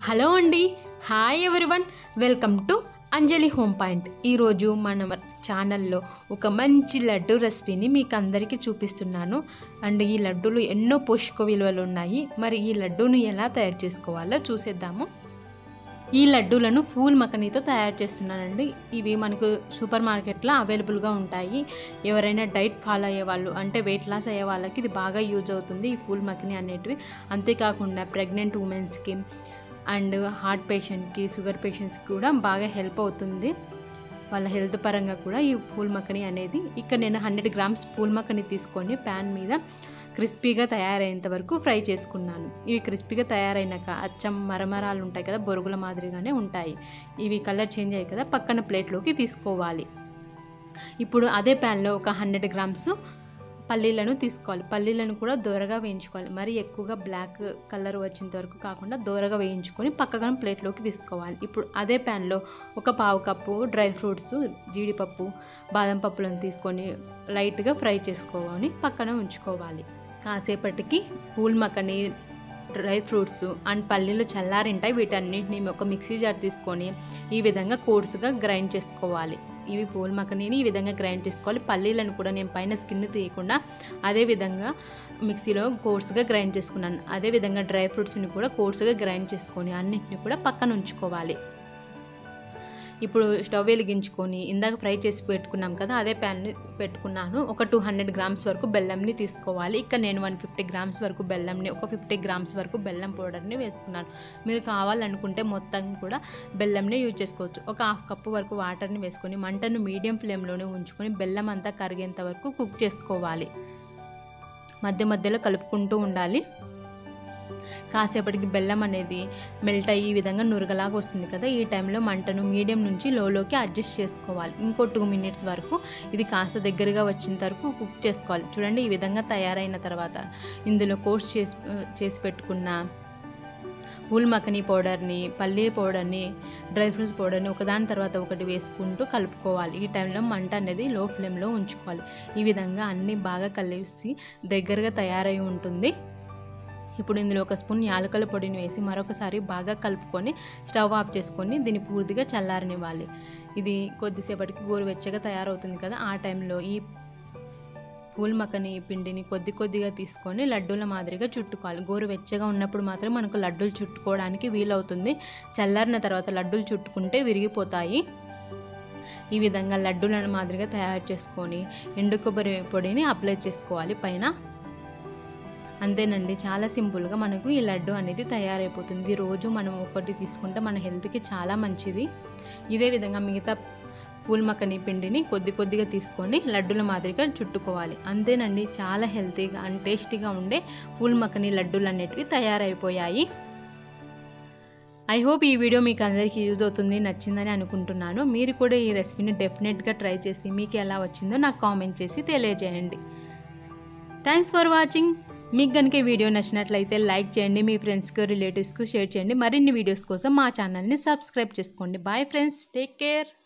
hello అండి hi everyone welcome to Anjali home point ఈరోజు మన ఛానల్లో ఒక మంచి లడ్డు రెసిపీని మీకు అందరికీ చూపిస్తున్నాను అండ్ ఈ లడ్డూలు ఎన్నో పోషక విలువలు ఉన్నాయి మరి ఈ లడ్డూను ఎలా తయారు చేసుకోవాలో చూసేద్దాము ఈ లడ్డూలను ఫూల్ మకనీతో తయారు చేస్తున్నానండి ఇవి మనకు సూపర్ మార్కెట్లో అవైలబుల్గా ఉంటాయి ఎవరైనా డైట్ ఫాలో అయ్యే వాళ్ళు అంటే వెయిట్ లాస్ అయ్యే వాళ్ళకి ఇది బాగా యూజ్ అవుతుంది ఈ ఫూల్ మకనీ అనేటివి అంతేకాకుండా ప్రెగ్నెంట్ ఉమెన్స్కి అండ్ హార్ట్ పేషెంట్కి షుగర్ పేషెంట్స్కి కూడా బాగా హెల్ప్ అవుతుంది వాళ్ళ హెల్త్ పరంగా కూడా ఈ పూల్ మక్కని అనేది ఇక్కడ నేను హండ్రెడ్ గ్రామ్స్ పూల్ మక్కని తీసుకొని ప్యాన్ మీద క్రిస్పీగా తయారయ్యేంత వరకు ఫ్రై చేసుకున్నాను ఇవి క్రిస్పీగా తయారైనాక అచ్చం మరమరాలు ఉంటాయి కదా బొరుగుల మాదిరిగానే ఉంటాయి ఇవి కలర్ చేంజ్ అయ్యాయి కదా పక్కన ప్లేట్లోకి తీసుకోవాలి ఇప్పుడు అదే ప్యాన్లో ఒక హండ్రెడ్ గ్రామ్స్ పల్లీలను తీసుకోవాలి పల్లీలను కూడా దోరగా వేయించుకోవాలి మరీ ఎక్కువగా బ్లాక్ కలర్ వచ్చేంత వరకు కాకుండా దోరగా వేయించుకొని పక్కన ప్లేట్లోకి తీసుకోవాలి ఇప్పుడు అదే ప్యాన్లో ఒక పావు కప్పు డ్రై ఫ్రూట్స్ జీడిపప్పు బాదం పప్పులను తీసుకొని లైట్గా ఫ్రై చేసుకోవాలి పక్కన ఉంచుకోవాలి కాసేపటికి పూల్ మక్కని డ్రై ఫ్రూట్స్ అండ్ పల్లీలు చల్లారింటాయి వీటన్నిటిని ఒక మిక్సీ జార్ తీసుకొని ఈ విధంగా కోర్సుగా గ్రైండ్ చేసుకోవాలి ఇవి పూల్ మక్కనీని ఈ విధంగా గ్రైండ్ చేసుకోవాలి పల్లీలను కూడా నేను పైన స్కిన్ తీయకుండా అదే విధంగా మిక్సీలో కోర్సుగా గ్రైండ్ చేసుకున్నాను అదే విధంగా డ్రై ఫ్రూట్స్ని కూడా కోర్సుగా గ్రైండ్ చేసుకొని అన్నిటిని కూడా పక్కన ఉంచుకోవాలి ఇప్పుడు స్టవ్ వెలిగించుకొని ఇందాక ఫ్రై చేసి పెట్టుకున్నాం కదా అదే ప్యాన్ని పెట్టుకున్నాను ఒక టూ హండ్రెడ్ గ్రామ్స్ వరకు బెల్లంని తీసుకోవాలి ఇక్కడ నేను వన్ ఫిఫ్టీ గ్రామ్స్ వరకు బెల్లంని ఒక ఫిఫ్టీ గ్రామ్స్ వరకు బెల్లం పౌడర్ని వేసుకున్నాను మీరు కావాలనుకుంటే మొత్తం కూడా బెల్లంని యూజ్ చేసుకోవచ్చు ఒక హాఫ్ కప్పు వరకు వాటర్ని వేసుకొని మంటను మీడియం ఫ్లేమ్లోనే ఉంచుకొని బెల్లం అంతా కరిగేంత వరకు కుక్ చేసుకోవాలి మధ్య మధ్యలో కలుపుకుంటూ ఉండాలి కాసేపటికి బెల్లం అనేది మెల్ట్ అయ్యి ఈ విధంగా నురగలాగా వస్తుంది కదా ఈ టైంలో మంటను మీడియం నుంచి లోలోకి అడ్జస్ట్ చేసుకోవాలి ఇంకో టూ మినిట్స్ వరకు ఇది కాస్త దగ్గరగా వచ్చిన వరకు కుక్ చేసుకోవాలి చూడండి ఈ విధంగా తయారైన తర్వాత ఇందులో కోర్స్ చేసి చేసి పెట్టుకున్న పూల్ మక్కనీ పౌడర్ని పల్లీ పౌడర్ని డ్రై ఫ్రూట్స్ పౌడర్ని ఒకదాని తర్వాత ఒకటి వేసుకుంటూ కలుపుకోవాలి ఈ టైంలో మంట అనేది లో ఫ్లేమ్లో ఉంచుకోవాలి ఈ విధంగా అన్నీ బాగా కలిసి దగ్గరగా తయారై ఉంటుంది ఇప్పుడు ఇందులో ఒక స్పూన్ యాలకల పొడిని వేసి మరొకసారి బాగా కలుపుకొని స్టవ్ ఆఫ్ చేసుకొని దీన్ని పూర్తిగా చల్లారనివ్వాలి ఇది కొద్దిసేపటికి గోరువెచ్చగా తయారవుతుంది కదా ఆ టైంలో ఈ పూల్ మక్కని పిండిని కొద్ది కొద్దిగా తీసుకొని లడ్డూల మాదిరిగా చుట్టుకోవాలి గోరువెచ్చగా ఉన్నప్పుడు మాత్రం మనకు లడ్డూలు చుట్టుకోవడానికి వీలవుతుంది చల్లారిన తర్వాత లడ్డూలు చుట్టుకుంటే విరిగిపోతాయి ఈ విధంగా లడ్డూల మాదిరిగా తయారు చేసుకొని ఎండు కొబ్బరి పొడిని అప్లై చేసుకోవాలి పైన అంతేనండి చాలా సింపుల్గా మనకు ఈ లడ్డు అనేది తయారైపోతుంది రోజు మనం ఒకటి తీసుకుంటే మన హెల్త్కి చాలా మంచిది ఇదే విధంగా మిగతా పూల్ మక్కని పిండిని కొద్ది కొద్దిగా తీసుకొని లడ్డూల మాదిరిగా చుట్టుకోవాలి అంతేనండి చాలా హెల్తీగా అండ్ టేస్టీగా ఉండే పూల్ మక్కని లడ్డూలు అనేటివి తయారైపోయాయి ఐ హోప్ ఈ వీడియో మీకు అందరికీ యూజ్ అవుతుంది నచ్చిందని అనుకుంటున్నాను మీరు కూడా ఈ రెసిపీని డెఫినెట్గా ట్రై చేసి మీకు ఎలా వచ్చిందో నాకు కామెంట్ చేసి తెలియజేయండి థ్యాంక్స్ ఫర్ వాచింగ్ మీకు కనుక ఈ వీడియో నచ్చినట్లయితే లైక్ చేయండి మీ ఫ్రెండ్స్కి రిలేటివ్స్కి షేర్ చేయండి మరిన్ని వీడియోస్ కోసం మా ఛానల్ని సబ్స్క్రైబ్ చేసుకోండి బాయ్ ఫ్రెండ్స్ టేక్ కేర్